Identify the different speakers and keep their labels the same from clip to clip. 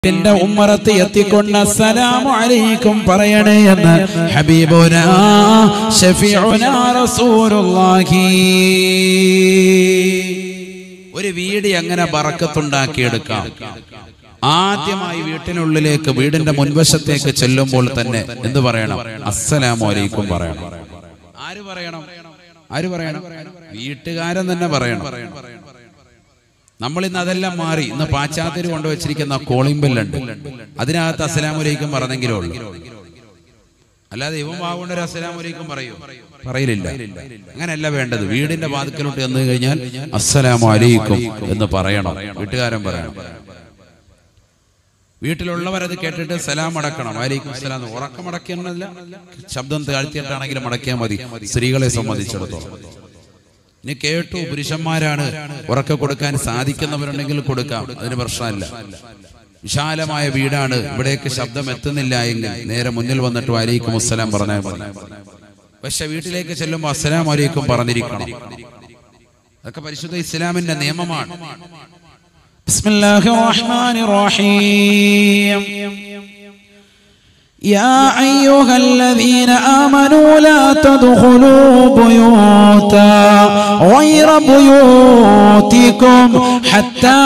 Speaker 1: വീട്ടിന്റെ ഉമ്മറത്ത് എത്തിക്കൊണ്ട് അസ്സലാമു അലൈക്കും പറയണേ എന്ന് ഹബീബുനാ ഷഫീഉനാ റസൂലുള്ളാഹി ഒരു വീട് എങ്ങനെ ബറക്കത്തുണ്ടാക്കിയെടുക്കാം ആദ്യമായി വീട്ടിനുള്ളിലേക്ക് വീടിന്റെ മുൻവശത്തേക്ക് ചെല്ലുമ്പോൾ തന്നെ എന്ത് പറയണം അസ്സലാമു അലൈക്കും പറയണം ആര് പറയണം ആര് പറയണം വീട്ടുകാരൻ തന്നെ പറയണം നമ്മൾ ഇന്ന് അതെല്ലാം മാറി ഇന്ന് പാശ്ചാത്യര് കൊണ്ടുവച്ചിരിക്കുന്ന കോളിംഗ് ബെല്ലുണ്ട് അതിനകത്ത് അസ്സലാമലൈക്കും പറഞ്ഞെങ്കിലേ ഉള്ളൂ അല്ലാതെ ഇവൻ വാഗുകൊണ്ട് ഒരു അസ്സലാമലൈക്കും പറയൂ പറയലില്ല അങ്ങനെയല്ല വേണ്ടത് വീടിന്റെ വാതിക്കലോട്ട് ചെന്ന് കഴിഞ്ഞാൽ അസ്സലാമു അലൈക്കും എന്ന് പറയണം വീട്ടുകാരൻ പറയണം വീട്ടിലുള്ളവർ അത് കേട്ടിട്ട് സലാം അടക്കണം അലൈക്കും സലാം ഉറക്കം അടക്കിയെന്നല്ല ശബ്ദം താഴ്ത്തിയിട്ടാണെങ്കിലും അടക്കിയാൽ മതി സ്ത്രീകളെ സംബന്ധിച്ചിടത്തോളം ഇനി കേട്ടു പുരുഷന്മാരാണ് ഉറക്ക കൊടുക്കാൻ സാധിക്കുന്നവരുണ്ടെങ്കിൽ കൊടുക്കാം അതിന് പ്രശ്നമല്ല വിശാലമായ വീടാണ് ഇവിടേക്ക് ശബ്ദം എത്തുന്നില്ല എങ്കിൽ നേരെ മുന്നിൽ വന്നിട്ട് അലൈക്കും അസ്സലാം പറഞ്ഞാൽ മതി പക്ഷെ വീട്ടിലേക്ക് ചെല്ലുമ്പോൾ അസ്സലാം അലൈക്കും പറഞ്ഞിരിക്കണം അതൊക്കെ പരിശുദ്ധ ഇസ്ലാമിന്റെ നിയമമാണ്
Speaker 2: بسم الله الرحمن الرحيم يا أيها الذين آمنوا لا تدخلوا بيوتا غير بيوتكم حتى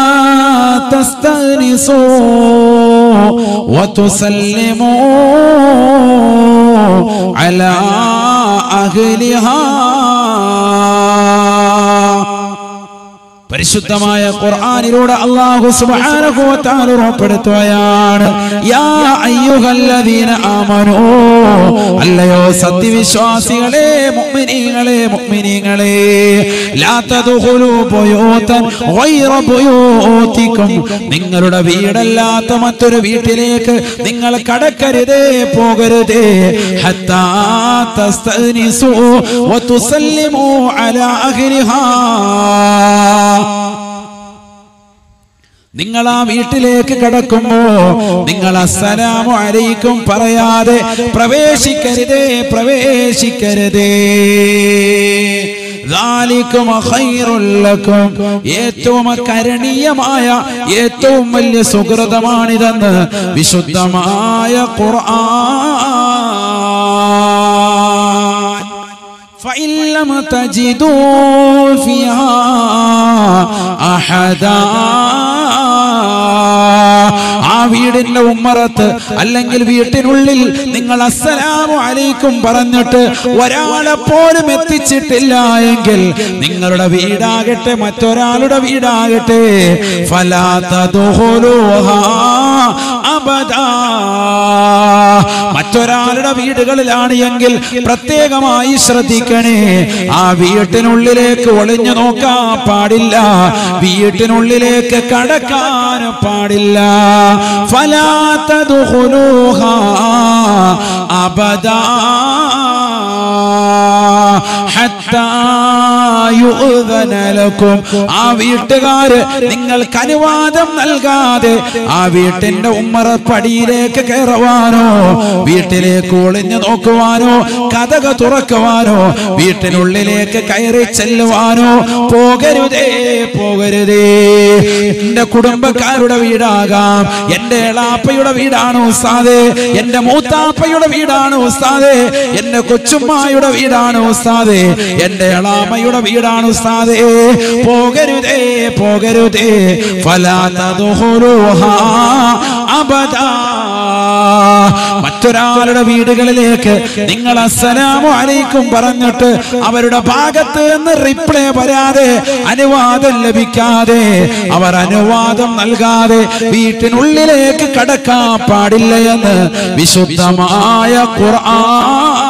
Speaker 2: تستأنسوا وتسلموا على أهلها പരിശുദ്ധമായ ഖുർആനിലൂടെ അല്ലാഹു സുബ്ഹാനഹു വ തആല ഉറപ്പെടുത്തുകയാണ് യാ അയ്യുഹല്ലദീന ആമനൂ അല്ലയോ സത്യവിശ്വാസികളെ മുഅ്മിനീങ്ങളെ മുഅ്മിനീങ്ങളെ ലാ തദ്ഖുലൂ ബുയൂതൻ ഗൈറ ബുയൂതികും നിങ്ങളുടെ വീടല്ലാത്ത മറ്റൊരു വീട്ടിലേക്ക് നിങ്ങൾ കടക്കരുതേ പോകരുതേ ഹത്താ തസ്തനിസു വ തുസല്ലിമു അലാ അഹ്ലിഹാ നിങ്ങൾ ആ വീട്ടിലേക്ക് കടക്കുമ്പോ നിങ്ങൾ അസ്സലാമു അലൈക്കും പറയാതെ പ്രവേശിക്കരുതേ പ്രവേശിക്കരുതേ ذلكم خير لكم ഏറ്റവും കരണീയമായ ഏറ്റവും വലിയ സുഹൃതമാണിതെന്ന് വിശുദ്ധമായ ഖുർആൻ فإن لم تجدوا فيها أحدا ആ വീടിന്റെ ഉമ്മറത്ത് അല്ലെങ്കിൽ വീട്ടിനുള്ളിൽ നിങ്ങൾ അസ്സലാമു അലൈക്കും പറഞ്ഞിട്ട് ഒരാളെ പോലും എത്തിച്ചിട്ടില്ല എങ്കിൽ നിങ്ങളുടെ വീടാകട്ടെ മറ്റൊരാളുടെ വീടാകട്ടെ ഫലാത്തതുഹുലൂഹാ അബദാ മറ്റൊരാളുടെ വീടുകളിലാണ് എങ്കിൽ പ്രത്യേകമായി ശ്രദ്ധിക്കണേ ആ വീട്ടിനുള്ളിലേക്ക് ഒളിഞ്ഞു നോക്കാൻ പാടില്ല വീട്ടിനുള്ളിലേക്ക് കടക്കാൻ പാടില്ല ഫലാത്തതുഹുലൂഹ അബദാ ഹത്താ യുഅ്ദന ലക്കും ആ വീട്ടുകാര് നിങ്ങൾക്ക് അനുവാദം നൽകാതെ ആ വീട്ടിന്റെ ഉമ്മറപ്പടിയിലേക്ക് കയറുവാനോ വീട്ടിലേക്ക് ഒളിഞ്ഞു നോക്കുവാനോ കഥക തുറക്കുവാനോ വീട്ടിനുള്ളിലേക്ക് കയറി ചെല്ലുവാനോ പോകരുതേ പോകരുതേ എന്റെ കുടുംബക്കാരുടെ വീടാകാം എന്റെ എളാപ്പയുടെ വീടാണ് ഉസ്താദേ എന്റെ മൂത്താപ്പയുടെ വീടാണ് ഉസ്താദേ എന്റെ കൊച്ചുമ്മായുടെ വീടാണ് ഉസ്താദേ എന്റെ എളാമയുടെ വീടാണ് ഉസ്താദേ പോകരുതേ പോകരുതേ ഫലാതദുഹുലൂഹാ അബദാ മറ്റൊരാളുടെ വീടുകളിലേക്ക് നിങ്ങൾ അസ്സലാമു അലൈക്കും പറഞ്ഞിട്ട് അവരുടെ ഭാഗത്ത് നിന്ന് റിപ്ലൈ വരാതെ അനുവാദം ലഭിക്കാതെ അവർ അനുവാദം നൽകാതെ വീട്ടിനുള്ളിലേക്ക് കടക്കാൻ പാടില്ല എന്ന് വിശുദ്ധമായ ഖുർആൻ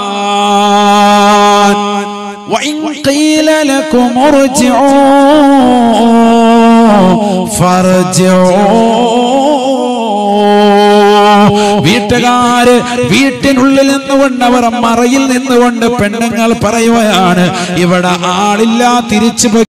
Speaker 2: وإن قيل لكم ارجعوا فارجعوا വീട്ടുകാര് വീട്ടിനുള്ളിൽ നിന്നുകൊണ്ട് അവർ മറയിൽ നിന്നുകൊണ്ട് പെണ്ണുങ്ങൾ പറയുകയാണ് ഇവിടെ ആളില്ല തിരിച്ചു